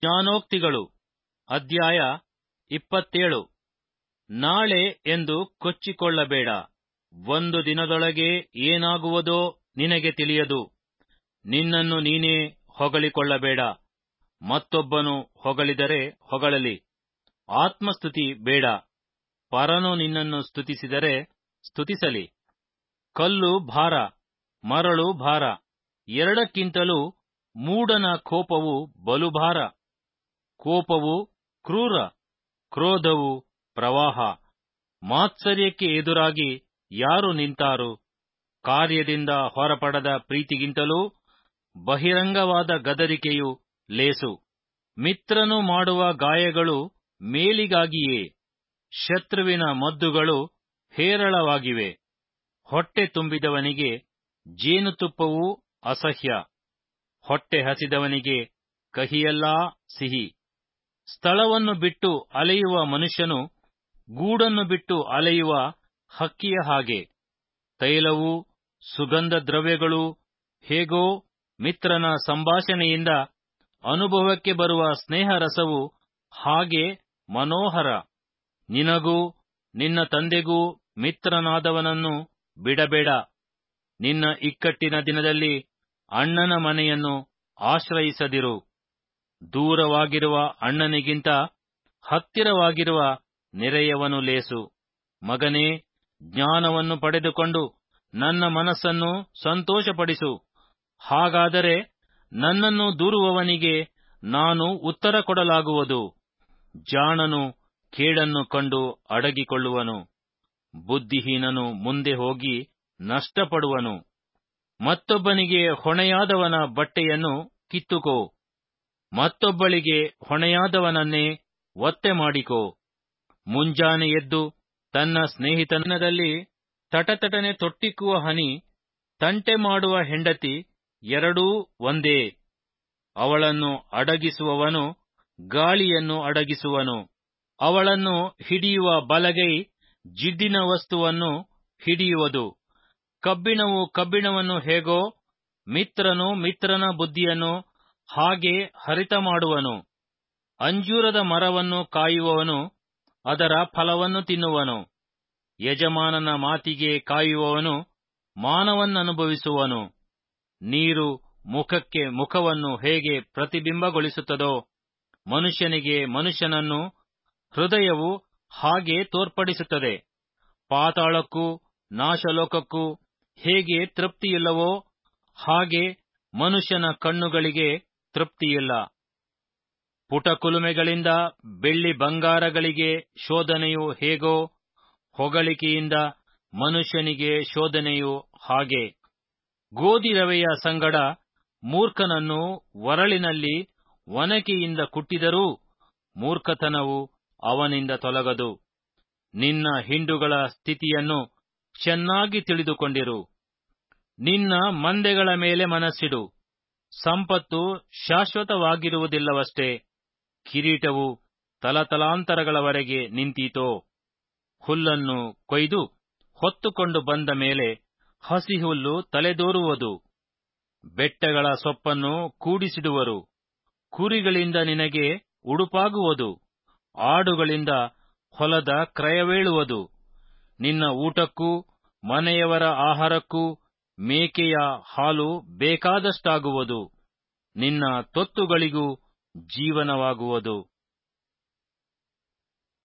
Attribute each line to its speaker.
Speaker 1: ಜ್ಞಾನೋಕ್ತಿಗಳು ಅಧ್ಯಾಯ ಇಪ್ಪತ್ತೇಳು ನಾಳೆ ಎಂದು ಕೊಚ್ಚಿಕೊಳ್ಳಬೇಡ ಒಂದು ದಿನದೊಳಗೆ ಏನಾಗುವುದೋ ನಿನಗೆ ತಿಳಿಯದು ನಿನ್ನನ್ನು ನೀನೇ ಹೊಗಳಿಕೊಳ್ಳಬೇಡ ಮತ್ತೊಬ್ಬನು ಹೊಗಳಿದರೆ ಹೊಗಳಲಿ ಆತ್ಮಸ್ತುತಿ ಬೇಡ ಪರನು ನಿನ್ನನ್ನು ಸ್ತುತಿಸಿದರೆ ಸ್ತುತಿಸಲಿ ಕಲ್ಲು ಭಾರ ಮರಳು ಭಾರ ಎರಡಕ್ಕಿಂತಲೂ ಮೂಢನ ಕೋಪವು ಬಲು ಭಾರ ಕೋಪವು ಕ್ರೂರ ಕ್ರೋಧವು ಪ್ರವಾಹ ಮಾತ್ಸರ್ಯಕ್ಕೆ ಎದುರಾಗಿ ಯಾರು ನಿಂತಾರು ಕಾರ್ಯದಿಂದ ಹೊರಪಡದ ಪ್ರೀತಿಗಿಂತಲೂ ಬಹಿರಂಗವಾದ ಗದರಿಕೆಯು ಲೇಸು ಮಿತ್ರನು ಮಾಡುವ ಗಾಯಗಳು ಮೇಲಿಗಾಗಿಯೇ ಶತ್ರುವಿನ ಮದ್ದುಗಳು ಹೇರಳವಾಗಿವೆ ಹೊಟ್ಟೆ ತುಂಬಿದವನಿಗೆ ಜೇನುತುಪ್ಪವೂ ಅಸಹ್ಯ ಹೊಟ್ಟೆ ಹಸಿದವನಿಗೆ ಕಹಿಯೆಲ್ಲಾ ಸಿಹಿ ಸ್ಥಳವನ್ನು ಬಿಟ್ಟು ಅಲೆಯುವ ಮನುಷ್ಯನು ಗೂಡನ್ನು ಬಿಟ್ಟು ಅಲೆಯುವ ಹಕ್ಕಿಯ ಹಾಗೆ ತೈಲವೂ ಸುಗಂಧ ದ್ರವ್ಯಗಳೂ ಹೇಗೋ ಮಿತ್ರನ ಸಂಭಾಷಣೆಯಿಂದ ಅನುಭವಕ್ಕೆ ಬರುವ ಸ್ನೇಹರಸವು ಹಾಗೆ ಮನೋಹರ ನಿನಗೂ ನಿನ್ನ ತಂದೆಗೂ ಮಿತ್ರನಾದವನನ್ನು ಬಿಡಬೇಡ ನಿನ್ನ ಇಕ್ಕಟ್ಟಿನ ದಿನದಲ್ಲಿ ಅಣ್ಣನ ಮನೆಯನ್ನು ಆಶ್ರಯಿಸದಿರು ದೂರವಾಗಿರುವ ಅಣ್ಣನಿಗಿಂತ ಹತ್ತಿರವಾಗಿರುವ ನೆರೆಯವನು ಲೇಸು ಮಗನೇ ಜ್ಞಾನವನ್ನು ಪಡೆದುಕೊಂಡು ನನ್ನ ಮನಸ್ಸನ್ನು ಸಂತೋಷಪಡಿಸು ಹಾಗಾದರೆ ನನ್ನನ್ನು ದೂರುವವನಿಗೆ ನಾನು ಉತ್ತರ ಕೊಡಲಾಗುವುದು ಜಾಣನು ಕೇಡನ್ನು ಕಂಡು ಅಡಗಿಕೊಳ್ಳುವನು ಬುದ್ಧಿಹೀನನು ಮುಂದೆ ಹೋಗಿ ನಷ್ಟಪಡುವನು ಮತ್ತೊಬ್ಬನಿಗೆ ಹೊಣೆಯಾದವನ ಬಟ್ಟೆಯನ್ನು ಕಿತ್ತುಕೋ ಮತ್ತೊಬ್ಬಳಿಗೆ ಹೊಣೆಯಾದವನನ್ನೇ ಒತ್ತೆ ಮಾಡಿಕೋ ಮುಂಜಾನೆ ಎದ್ದು ತನ್ನ ಸ್ನೇಹಿತನದಲ್ಲಿ ತಟತಟನೆ ತೊಟ್ಟಿಕ್ಕುವ ಹನಿ ತಂಟೆ ಮಾಡುವ ಹೆಂಡತಿ ಎರಡೂ ಒಂದೇ ಅವಳನ್ನು ಅಡಗಿಸುವವನು ಗಾಳಿಯನ್ನು ಅಡಗಿಸುವನು ಅವಳನ್ನು ಹಿಡಿಯುವ ಬಲಗೈ ಜಿಡ್ಡಿನ ವಸ್ತುವನ್ನು ಹಿಡಿಯುವುದು ಕಬ್ಬಿಣವು ಕಬ್ಬಿಣವನ್ನು ಹೇಗೋ ಮಿತ್ರನು ಮಿತ್ರನ ಬುದ್ಧಿಯನ್ನು ಹಾಗೆ ಹರಿತ ಮಾಡುವನು ಅಂಜೂರದ ಮರವನ್ನು ಕಾಯುವವನು ಅದರ ಫಲವನ್ನು ತಿನ್ನುವನು ಯಜಮಾನನ ಮಾತಿಗೆ ಕಾಯುವವನು ಮಾನವನ್ನನುಭವಿಸುವನು ನೀರು ಮುಖಕ್ಕೆ ಮುಖವನ್ನು ಹೇಗೆ ಪ್ರತಿಬಿಂಬಗೊಳಿಸುತ್ತದೋ ಮನುಷ್ಯನಿಗೆ ಮನುಷ್ಯನನ್ನು ಹೃದಯವು ಹಾಗೆ ತೋರ್ಪಡಿಸುತ್ತದೆ ಪಾತಾಳಕ್ಕೂ ನಾಶಲೋಕಕ್ಕೂ ಹೇಗೆ ತೃಪ್ತಿಯಿಲ್ಲವೋ ಹಾಗೆ ಮನುಷ್ಯನ ಕಣ್ಣುಗಳಿಗೆ ತೃಪ್ತಿಯಿಲ್ಲ ಪುಟಕುಲುಮೆಗಳಿಂದ ಬೆಳ್ಳಿ ಬಂಗಾರಗಳಿಗೆ ಶೋಧನೆಯು ಹೇಗೋ ಹೊಗಳಿಕೆಯಿಂದ ಮನುಷ್ಯನಿಗೆ ಶೋಧನೆಯು ಹಾಗೆ ಗೋಧಿ ರವೆಯ ಸಂಗಡ ಮೂರ್ಖನನ್ನು ಒರಳಿನಲ್ಲಿ ಒನಕೆಯಿಂದ ಕುಟ್ಟಿದರೂ ಮೂರ್ಖತನವು ಅವನಿಂದ ತೊಲಗದು ನಿನ್ನ ಹಿಂಡುಗಳ ಸ್ಥಿತಿಯನ್ನು ಚೆನ್ನಾಗಿ ತಿಳಿದುಕೊಂಡಿರು ನಿನ್ನ ಮಂದೆಗಳ ಮೇಲೆ ಮನಸ್ಸಿಡು ಸಂಪತ್ತು ಶಾಶ್ವತವಾಗಿರುವುದಿಲ್ಲವಷ್ಟೇ ಕಿರೀಟವು ತಲತಲಾಂತರಗಳವರೆಗೆ ನಿಂತೀತೋ ಹುಲ್ಲನ್ನು ಕೊಯ್ದು ಹೊತ್ತುಕೊಂಡು ಬಂದ ಮೇಲೆ ಹಸಿಹುಲ್ಲು ತಲೆದೋರುವುದು ಬೆಟ್ಟಗಳ ಸೊಪ್ಪನ್ನು ಕೂಡಿಸಿಡುವರು ಕುರಿಗಳಿಂದ ನಿನಗೆ ಉಡುಪಾಗುವುದು ಆಡುಗಳಿಂದ ಹೊಲದ ಕ್ರಯವೇಳುವುದು ನಿನ್ನ ಊಟಕ್ಕೂ ಮನೆಯವರ ಆಹಾರಕ್ಕೂ ಮೇಕೆಯ ಹಾಲು ಬೇಕಾದಷ್ಟಾಗುವುದು ನಿನ್ನ ತೊತ್ತುಗಳಿಗೂ ಜೀವನವಾಗುವುದು